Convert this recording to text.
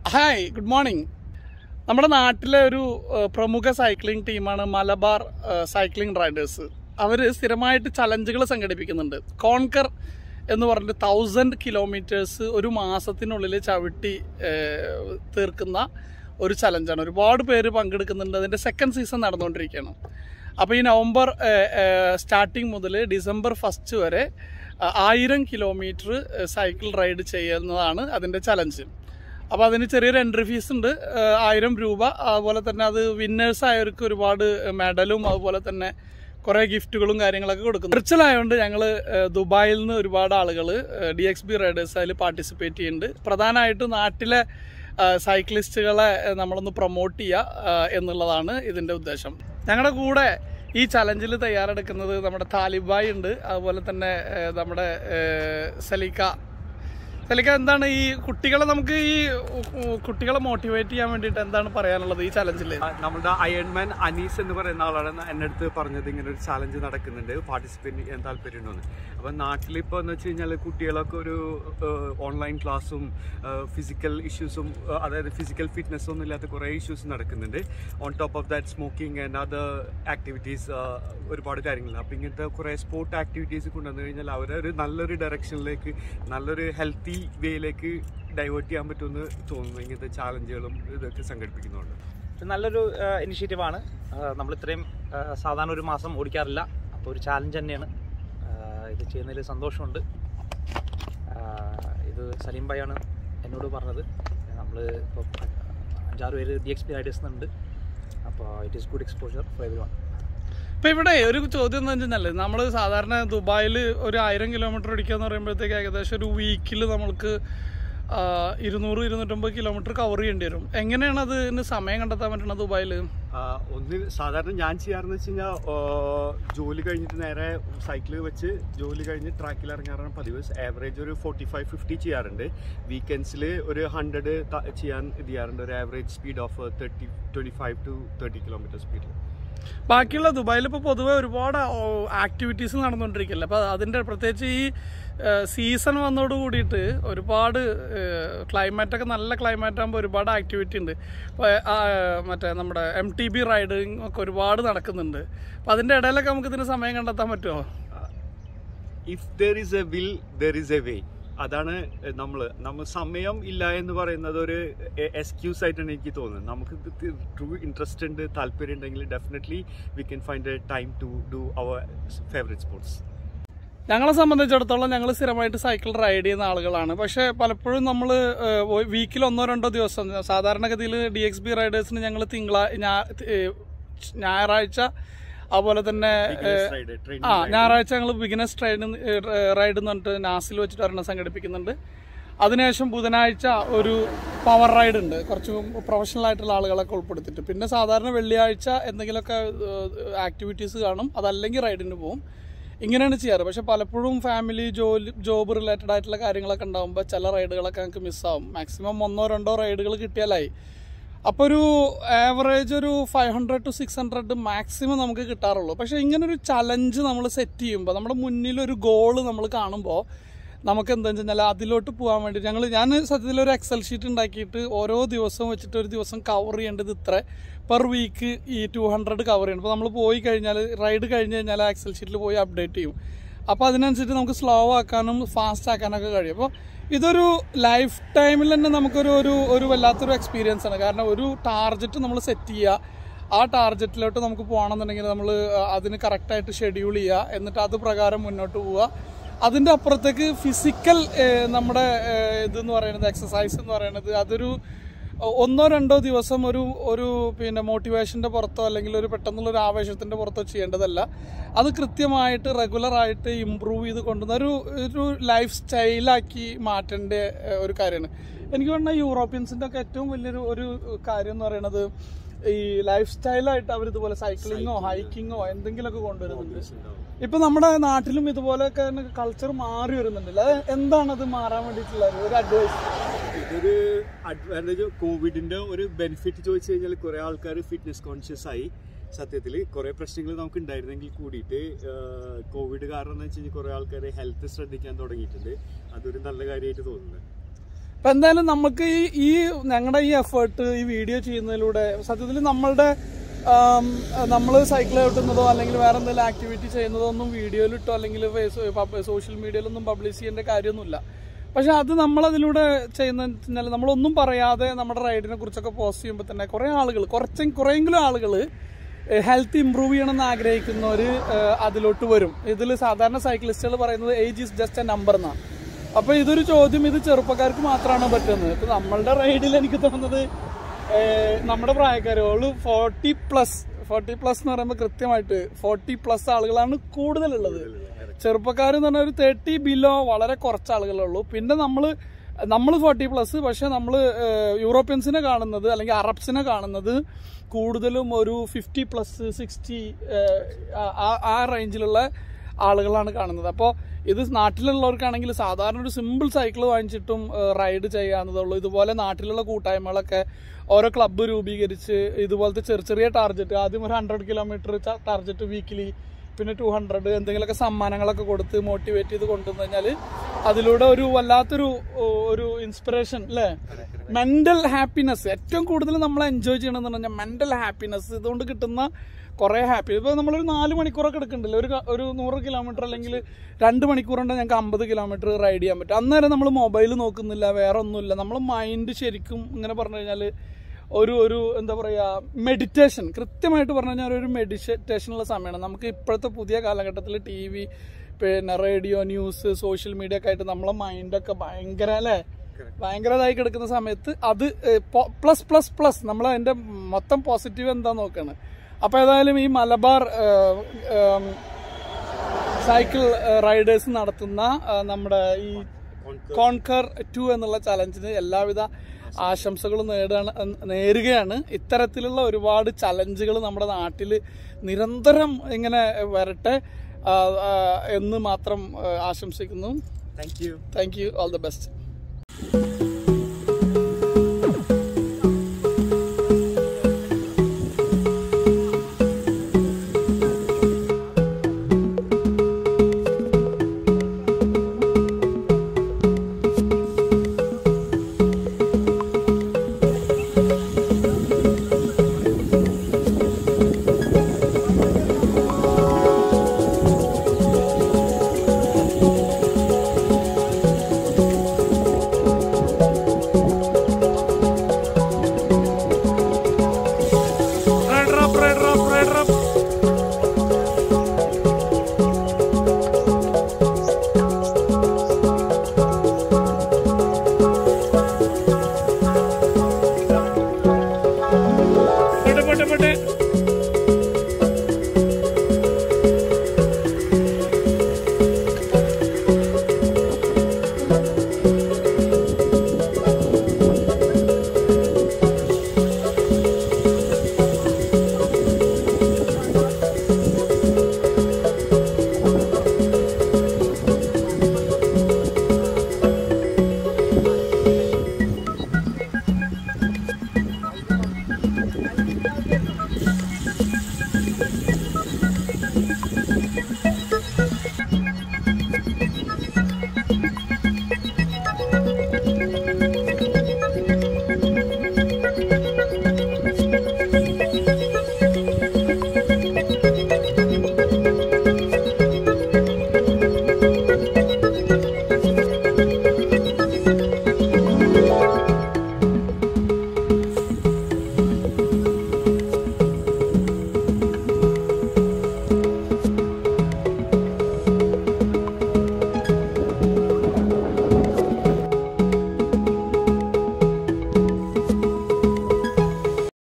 hi good morning നമ്മുടെ നാട്ടിലെ ഒരു ഏഹ്, പ്രമുഖ സൈക്ലിംഗ് ടീമാണ് മലബാർ ഏഹ്, സൈക്ലിംഗ് റൈഡേഴ്സ് അവർ സ്ഥിരമായിട്ട് ചലഞ്ചുകൾ സംഘടിപ്പിക്കുന്നുണ്ട് കോൺകർ എന്ന് പറഞ്ഞിട്ട് തൗസൻഡ് കിലോമീറ്റേഴ്സ് ഒരു മാസത്തിനുള്ളിൽ ചവിട്ടി ഏഹ്, തീർക്കുന്ന ഒരു ചലഞ്ചാണ് ഒരുപാട് പേര് പങ്കെടുക്കുന്നുണ്ട് അതിൻ്റെ സെക്കൻഡ് സീസൺ നടന്നുകൊണ്ടിരിക്കുകയാണ് അപ്പോൾ ഈ നവംബർ സ്റ്റാർട്ടിങ് മുതൽ ഡിസംബർ ഫസ്റ്റ് വരെ ആ, ആയിരം കിലോമീറ്റർ സൈക്കിൾ റൈഡ് ചെയ്യുന്നതാണ് അതിൻ്റെ ചലഞ്ച് അപ്പോൾ അതിന് ചെറിയൊരു എൻട്രി ഫീസ് ഉണ്ട് ഏഹ് ആയിരം രൂപ അതുപോലെ തന്നെ അത് വിന്നേഴ്സ് ആയവർക്ക് ഒരുപാട് മെഡലും അതുപോലെ തന്നെ കുറേ ഗിഫ്റ്റുകളും കാര്യങ്ങളൊക്കെ കൊടുക്കുന്നു വിർച്വൽ ആയതുകൊണ്ട് ഞങ്ങൾ ദുബായിൽ നിന്ന് ഒരുപാട് ആളുകൾ ഡി എക്സ് ബി റൈഡേഴ്സ് അതിൽ പാർട്ടിസിപ്പേറ്റ് ചെയ്യുന്നുണ്ട് പ്രധാനമായിട്ടും നാട്ടിലെ ഏഹ് സൈക്ലിസ്റ്റുകളെ ഏഹ് നമ്മളൊന്ന് പ്രൊമോട്ട് ചെയ്യുക ഏഹ് എന്നുള്ളതാണ് ഇതിൻ്റെ ഉദ്ദേശം ഞങ്ങളുടെ കൂടെ ഈ ചലഞ്ചിൽ തയ്യാറെടുക്കുന്നത് നമ്മുടെ താലിബായ് ഉണ്ട് അതുപോലെ തന്നെ ഏഹ് നമ്മുടെ ഏഹ് സലീക്ക സലിക്ക എന്താണ് ഈ കുട്ടികളെ നമുക്ക് ഈ ഉ- ഉ- കുട്ടികളെ മോട്ടിവേറ്റ് ചെയ്യാൻ വേണ്ടിയിട്ട് എന്താണ് പറയാനുള്ളത് ഈ ചലഞ്ചിൽ ആ, നമ്മുടെ അയൺമാൻ അനീസ് എന്ന് പറയുന്ന ആളാണ് എൻ്റെ അടുത്ത് പറഞ്ഞത് ഇങ്ങനെ ഒരു ചാലഞ്ച് നടക്കുന്നുണ്ട് പാർട്ടിസിപ്പേറ്റ് ചെയ്യാൻ താല്പര്യമുണ്ടെന്ന് അപ്പം നാട്ടിലിപ്പോൾ എന്ന് വെച്ച് കഴിഞ്ഞാൽ കുട്ടികളൊക്കെ ഒരു ഓൺലൈൻ ക്ലാസ്സും ഫിസിക്കൽ ഇഷ്യൂസും അതായത് ഫിസിക്കൽ ഫിറ്റ്നസ് ഒന്നും ഇല്ലാത്ത കുറേ ഇഷ്യൂസ് നടക്കുന്നുണ്ട് on top of that smoking and other activities ഒരുപാട് കാര്യങ്ങളുണ്ട് അപ്പം ഇങ്ങനത്തെ കുറേ സ്പോർട്ട് ആക്ടിവിറ്റീസ് കൊണ്ടുവന്നു കഴിഞ്ഞാൽ അവരെ ഒരു നല്ലൊരു ഡയറക്ഷനിലേക്ക് നല്ലൊരു ഹെൽത്തി വേയിലേക്ക് ഡൈവേർട്ട് ചെയ്യാൻ പറ്റുമെന്ന് തോന്നുന്നു ഇങ്ങനത്തെ ചാലഞ്ചുകളും ഇതൊക്കെ സംഘടിപ്പിക്കുന്നുണ്ട് ഇത് നല്ലൊരു ഇനിഷ്യേറ്റീവാണ് നമ്മൾ ഇത്രയും ആ, സാധാരണ ഒരു മാസം ഓടിക്കാറില്ല അപ്പോൾ ഒരു ചാലഞ്ച് തന്നെയാണ് ആ, ഇത് ചെയ്യുന്നതിൽ സന്തോഷമുണ്ട് ആ, ഇത് സലീം ഭായാണ് എന്നോട് പറഞ്ഞത് നമ്മൾ ഇപ്പോൾ അഞ്ചാറ് പേര് ഡി എക്സ് പി റൈഡേഴ്സ് ഉണ്ട് അപ്പോൾ it is good exposure for everyone ഇപ്പൊ ഇവിടെ ഒരു ചോദ്യം എന്ന് വെച്ചാൽ നമ്മൾ സാധാരണ ദുബായിൽ ഒരു ആയിരം കിലോമീറ്റർ ഓടിക്കുക എന്ന് പറയുമ്പോഴത്തേക്ക് ഏകദേശം ഒരു വീക്കിൽ നമ്മൾക്ക് ആ, ഇരുന്നൂറ് ഇരുന്നൂറ്റമ്പത് കിലോമീറ്റർ കവർ ചെയ്യേണ്ടി വരും എങ്ങനെയാണ് അതിന് സമയം കണ്ടെത്താൻ പറ്റണത് ദുബായിൽ ആഹ് ഒന്ന് സാധാരണ ഞാൻ ചെയ്യാറെന്ന് വെച്ച് കഴിഞ്ഞാൽ ജോലി കഴിഞ്ഞിട്ട് നേരെ സൈക്കിൾ വെച്ച് ജോലി കഴിഞ്ഞ് ട്രാക്കിൽ ഇറങ്ങാറാണ് പതിവ് ആവറേജ് ഒരു ഫോർട്ടി ഫൈവ് ഫിഫ്റ്റി ചെയ്യാറുണ്ട് വീക്കെൻഡ്സിൽ ഒരു ഹൺഡ്രഡ് ചെയ്യാൻ ഇത് ചെയ്യാറുണ്ട് ഒരു average speed of thirty twenty five to thirty kilometre സ്പീഡിൽ ബാക്കിയുള്ള ദുബായിൽ ഇപ്പോൾ പൊതുവെ ഒരുപാട് ആക്ടിവിറ്റീസ് നടന്നുകൊണ്ടിരിക്കില്ല അപ്പോൾ അതിൻ്റെ പ്രത്യേകിച്ച് ഈ സീസൺ വന്നോട് കൂടിയിട്ട് ഒരുപാട് ക്ലൈമറ്റ് ഒക്കെ നല്ല ക്ലൈമറ്റ് ആകുമ്പോൾ ഒരുപാട് ആക്ടിവിറ്റി ഉണ്ട് ഇപ്പോൾ മറ്റേ നമ്മുടെ എം ടി ബി റൈഡിങ് ഒക്കെ ഒരുപാട് നടക്കുന്നുണ്ട് അപ്പോൾ അതിൻ്റെ ഇടയിലൊക്കെ നമുക്ക് ഇതിന് സമയം കണ്ടെത്താൻ പറ്റുമോ if there is a will there is a way അതാണ് നമ്മൾ നമ്മൾ സമയം ഇല്ല എന്ന് പറയുന്നത് ഒരു എക്സ്ക്യൂസ് ആയിട്ടാണ് എനിക്ക് തോന്നുന്നത് നമുക്ക് ട്രൂ ഇൻട്രസ്റ്റ് ഉണ്ട് താല്പര്യം ഉണ്ടെങ്കിൽ definitely we can find a time to do our favourite sports ഞങ്ങളെ സംബന്ധിച്ചിടത്തോളം ഞങ്ങൾ സ്ഥിരമായിട്ട് സൈക്കിൾ റൈഡ് ചെയ്യുന്ന ആളുകളാണ് പക്ഷേ പലപ്പോഴും നമ്മൾ വീക്കിൽ ഒന്നോ രണ്ടോ ദിവസം സാധാരണഗതിയിൽ ഡി എക്സ് ബി റൈഡേഴ്സിന് ഞങ്ങൾ തിങ്കളാ ഞാ- ഏഹ് ഞായറാഴ്ച അതുപോലെ തന്നെ ഏഹ്, ആ ഞായറാഴ്ച ഞങ്ങൾ ബിഗിനസ് ട്രൈഡ് റൈഡ് എന്ന് പറഞ്ഞിട്ട് നാസിൽ വെച്ചിട്ട് ഒരെണ്ണം സംഘടിപ്പിക്കുന്നുണ്ട് അതിനുശേഷം ബുധനാഴ്ച ഒരു പവർ റൈഡ് ഉണ്ട് കുറച്ച് പ്രൊഫഷണൽ ആയിട്ടുള്ള ആളുകളൊക്കെ ഉൾപ്പെടുത്തിയിട്ട് പിന്നെ സാധാരണ വെള്ളിയാഴ്ച എന്തെങ്കിലുമൊക്കെ ആക്ടിവിറ്റീസ് കാണും അതല്ലെങ്കിൽ റൈഡിന് പോകും ഇങ്ങനെയാണ് ചെയ്യാറ് പക്ഷെ പലപ്പോഴും ഫാമിലി ജോലി ജോബ് റിലേറ്റഡ് ആയിട്ടുള്ള കാര്യങ്ങളൊക്കെ ഉണ്ടാകുമ്പോൾ ചില റൈഡുകളൊക്കെ ഞങ്ങൾക്ക് മിസ്സാവും മാക്സിമം ഒന്നോ രണ്ടോ റൈഡുകൾ കിട്ടിയാലായി അപ്പോൾ ഒരു ആവറേജ് ഒരു five hundred to six hundred maximum നമുക്ക് കിട്ടാറുള്ളൂ പക്ഷേ ഇങ്ങനൊരു ചലഞ്ച് നമ്മൾ സെറ്റ് ചെയ്യുമ്പോൾ നമ്മുടെ മുന്നിൽ ഒരു ഗോള് നമ്മൾ കാണുമ്പോൾ നമുക്ക് എന്താ വെച്ചാൽ അതിലോട്ട് പോകാൻ വേണ്ടി ഞങ്ങൾ ഞാൻ സത്യത്തിൽ ഒരു എക്സൽ ഷീറ്റ് ഉണ്ടാക്കിയിട്ട് ഓരോ ദിവസവും വെച്ചിട്ട് ഒരു ദിവസം കവർ ചെയ്യേണ്ടത് ഇത്ര പെർ വീക്ക് ഈ ടു ഹൺഡ്രഡ് കവർ ചെയ്യണം അപ്പോൾ നമ്മൾ പോയി കഴിഞ്ഞാൽ റൈഡ് കഴിഞ്ഞ് കഴിഞ്ഞാൽ ആ എക്സൽ ഷീറ്റിൽ പോയി അപ്ഡേറ്റ് ചെയ്യും അപ്പോൾ അതിനനുസരിച്ച് നമുക്ക് സ്ലോ ആക്കാനും ഫാസ്റ്റ് ആക്കാനൊക്കെ കഴിയും അപ്പോൾ ഇതൊരു ലൈഫ് ടൈമിൽ തന്നെ നമുക്കൊരു ഒരു ഒരു വല്ലാത്തൊരു എക്സ്പീരിയൻസ് ആണ് കാരണം ഒരു ടാർജറ്റ് നമ്മൾ സെറ്റ് ചെയ്യുക ആ ടാർജറ്റിലോട്ട് നമുക്ക് പോകണമെന്നുണ്ടെങ്കിൽ നമ്മൾ അതിന് കറക്റ്റായിട്ട് ഷെഡ്യൂൾ ചെയ്യുക എന്നിട്ട് അത് പ്രകാരം മുന്നോട്ട് പോവുക അതിൻ്റെ അപ്പുറത്തേക്ക് ഫിസിക്കൽ നമ്മുടെ ഏഹ്, ഇതെന്ന് പറയുന്നത് എക്സസൈസ് എന്ന് പറയുന്നത് അതൊരു ഒന്നോ രണ്ടോ ദിവസം ഒരു ഒരു പിന്നെ മോട്ടിവേഷൻ്റെ പുറത്തോ അല്ലെങ്കിൽ ഒരു പെട്ടെന്നുള്ള ഒരു ആവേശത്തിൻ്റെ പുറത്തോ ചെയ്യേണ്ടതല്ല അത് കൃത്യമായിട്ട് റെഗുലറായിട്ട് ഇമ്പ്രൂവ് ചെയ്ത് കൊണ്ടുവന്ന ഒരു ഒരു ലൈഫ് സ്റ്റൈലാക്കി മാറ്റേണ്ട ഏഹ്, ഒരു കാര്യമാണ് എനിക്ക് തോന്നുന്ന യൂറോപ്യൻസിൻ്റെ ഒക്കെ ഏറ്റവും വലിയൊരു ഒരു കാര്യം എന്ന് പറയുന്നത് ഈ ലൈഫ് സ്റ്റൈലായിട്ട് അവർ ഇതുപോലെ സൈക്ലിങ്ങോ ഹൈക്കിങ്ങോ എന്തെങ്കിലുമൊക്കെ കൊണ്ടുവരുന്നുണ്ട് ഇപ്പൊ നമ്മുടെ നാട്ടിലും ഇതുപോലെയൊക്കെ കൾച്ചർ മാറി വരുന്നുണ്ടല്ലോ അത് എന്താണത് മാറാൻ വേണ്ടിയിട്ടുള്ള ഒരു അഡ്വൈസ് ഇതൊരു അഡ്വാൻറ്റേജ് കോവിഡിന്റെ ഒരു ബെനിഫിറ്റ് ചോദിച്ചു കഴിഞ്ഞാൽ കുറെ ആൾക്കാർ ഫിറ്റ്നസ് കോൺഷ്യസ് ആയി സത്യത്തിൽ കുറെ പ്രശ്നങ്ങൾ നമുക്ക് ഉണ്ടായിരുന്നെങ്കിൽ കൂടിയിട്ട് കോവിഡ് കാരണം എന്ന് വെച്ച് കഴിഞ്ഞാൽ കുറെ ആൾക്കാർ ഹെൽത്ത് ശ്രദ്ധിക്കാൻ തുടങ്ങിയിട്ടുണ്ട് അതൊരു നല്ല കാര്യമായിട്ട് തോന്നുന്നത് അപ്പൊ എന്തായാലും നമുക്ക് ഈ ഈ ഞങ്ങളുടെ ഈ എഫേർട്ട് ഈ വീഡിയോ ചെയ്യുന്നതിലൂടെ സത്യത്തിൽ നമ്മളുടെ നമ്മൾ സൈക്കിൾ ചവിട്ടുന്നതോ അല്ലെങ്കിൽ വേറെ എന്തെങ്കിലും ആക്ടിവിറ്റി ചെയ്യുന്നതോ ഒന്നും വീഡിയോയിലിട്ടോ അല്ലെങ്കിൽ സോഷ്യൽ മീഡിയയിലൊന്നും പബ്ലിഷ് ചെയ്യേണ്ട കാര്യമൊന്നുമില്ല പക്ഷെ അത് നമ്മളതിലൂടെ ചെയ്യുന്ന വെച്ചാൽ നമ്മളൊന്നും പറയാതെ നമ്മുടെ റൈഡിനെ കുറിച്ചൊക്കെ പോസ്റ്റ് ചെയ്യുമ്പോൾ തന്നെ കുറേ ആളുകൾ കുറച്ച് കുറേയെങ്കിലും ആളുകൾ ഹെൽത്ത് ഇമ്പ്രൂവ് ചെയ്യണമെന്ന് ആഗ്രഹിക്കുന്നവർ അതിലോട്ട് വരും ഇതിൽ സാധാരണ സൈക്ലിസ്റ്റുകൾ പറയുന്നത് age is just a number എന്നാണ് അപ്പൊ ഇതൊരു ചോദ്യം ഇത് ചെറുപ്പക്കാർക്ക് മാത്രമാണ് പറ്റുന്നത് ഇപ്പൊ നമ്മളുടെ റൈഡിൽ എനിക്ക് തോന്നുന്നത് ഏഹ്, നമ്മുടെ പ്രായക്കാർ all forty plus forty plus എന്ന് പറയുമ്പോൾ കൃത്യമായിട്ട് ഫോർട്ടി പ്ലസ് ആളുകളാണ് കൂടുതലുള്ളത് ചെറുപ്പക്കാർ എന്ന് പറഞ്ഞാൽ ഒരു തേർട്ടി ബിലോ വളരെ കുറച്ച് ആളുകളേ ഉള്ളൂ പിന്നെ നമ്മൾ നമ്മൾ ഫോർട്ടി പ്ലസ് പക്ഷെ നമ്മൾ യൂറോപ്യൻസിനെ കാണുന്നത് അല്ലെങ്കിൽ അറബ്സിനെ കാണുന്നത് കൂടുതലും ഒരു ഫിഫ്റ്റി പ്ലസ് സിക്സ്റ്റി ആ റേഞ്ചിലുള്ള ആളുകളാണ് കാണുന്നത് അപ്പോൾ ഇത് നാട്ടിലുള്ളവർക്കാണെങ്കിൽ സാധാരണ ഒരു സിമ്പിൾ സൈക്കിൾ വാങ്ങിച്ചിട്ടും റൈഡ് ചെയ്യാവുന്നതുള്ളൂ ഇതുപോലെ നാട്ടിലുള്ള കൂട്ടായ്മകളൊക്കെ ഓരോ ക്ലബ്ബ് രൂപീകരിച്ച് ഇതുപോലത്തെ ചെറിയ ചെറിയ ടാർജറ്റ് ആദ്യം ഒരു ഹൺഡ്രഡ് കിലോമീറ്റർ ടാർജറ്റ് വീക്കിലി പിന്നെ ടു ഹൺഡ്രഡ് എന്തെങ്കിലുമൊക്കെ സമ്മാനങ്ങളൊക്കെ കൊടുത്ത് മോട്ടിവേറ്റ് ചെയ്ത് കൊണ്ടുവന്നു കഴിഞ്ഞാൽ അതിലൂടെ ഒരു വല്ലാത്തൊരു ഓ, ഒരു ഇൻസ്പിറേഷൻ അല്ലേ മെന്റൽ ഹാപ്പിനെസ് ഏറ്റവും കൂടുതൽ നമ്മൾ എൻജോയ് ചെയ്യണമെന്ന് പറഞ്ഞാൽ മെന്റൽ ഹാപ്പിനെസ് ഇതുകൊണ്ട് കിട്ടുന്ന കുറേ ഹാപ്പി ഇപ്പോൾ നമ്മളൊരു നാല് മണിക്കൂറൊക്കെ എടുക്കണ്ടല്ലോ ഒരു ക- ഒരു നൂറ് കിലോമീറ്റർ അല്ലെങ്കിൽ രണ്ട് മണിക്കൂർ കൊണ്ട് ഞങ്ങൾക്ക് അമ്പത് കിലോമീറ്റർ റൈഡ് ചെയ്യാൻ പറ്റും അന്നേരം നമ്മൾ മൊബൈൽ നോക്കുന്നില്ല വേറെ ഒന്നുമില്ല നമ്മൾ മൈൻഡ് ശരിക്കും ഇങ്ങനെ പറഞ്ഞു കഴിഞ്ഞാൽ ഒരു ഒരു എന്താ പറയുക മെഡിറ്റേഷൻ കൃത്യമായിട്ട് പറഞ്ഞു കഴിഞ്ഞാൽ ഒരു മെഡിറ്റേഷനുള്ള സമയമാണ് നമുക്ക് ഇപ്പോഴത്തെ പുതിയ കാലഘട്ടത്തിൽ ടി വി പിന്നെ റേഡിയോ ന്യൂസ് സോഷ്യൽ മീഡിയ ഒക്കെ ആയിട്ട് നമ്മളെ മൈൻഡൊക്കെ ഭയങ്കര അല്ലേ ഭയങ്കര ഇതായി കിടക്കുന്ന സമയത്ത് അത് പ്ലസ് പ്ലസ് പ്ലസ് നമ്മൾ അതിന്റെ മൊത്തം പോസിറ്റീവ് എന്താ നോക്കാണ് അപ്പൊ ഏതായാലും ഈ മലബാർ ഏഹ്, ഏഹ്, സൈക്കിൾ റൈഡേഴ്സ് നടത്തുന്ന ആ, നമ്മുടെ ഈ കോൺകർ ടു എന്നുള്ള ചലഞ്ചിന് എല്ലാവിധ ആശംസകളും നേടാണ് നേരുകയാണ് ഇത്തരത്തിലുള്ള ഒരുപാട് ചലഞ്ചുകൾ നമ്മുടെ നാട്ടിൽ നിരന്തരം ഇങ്ങനെ വരട്ടെ ആ, ആ, എന്ന് മാത്രം ആ, ആശംസിക്കുന്നു thank you thank you all the best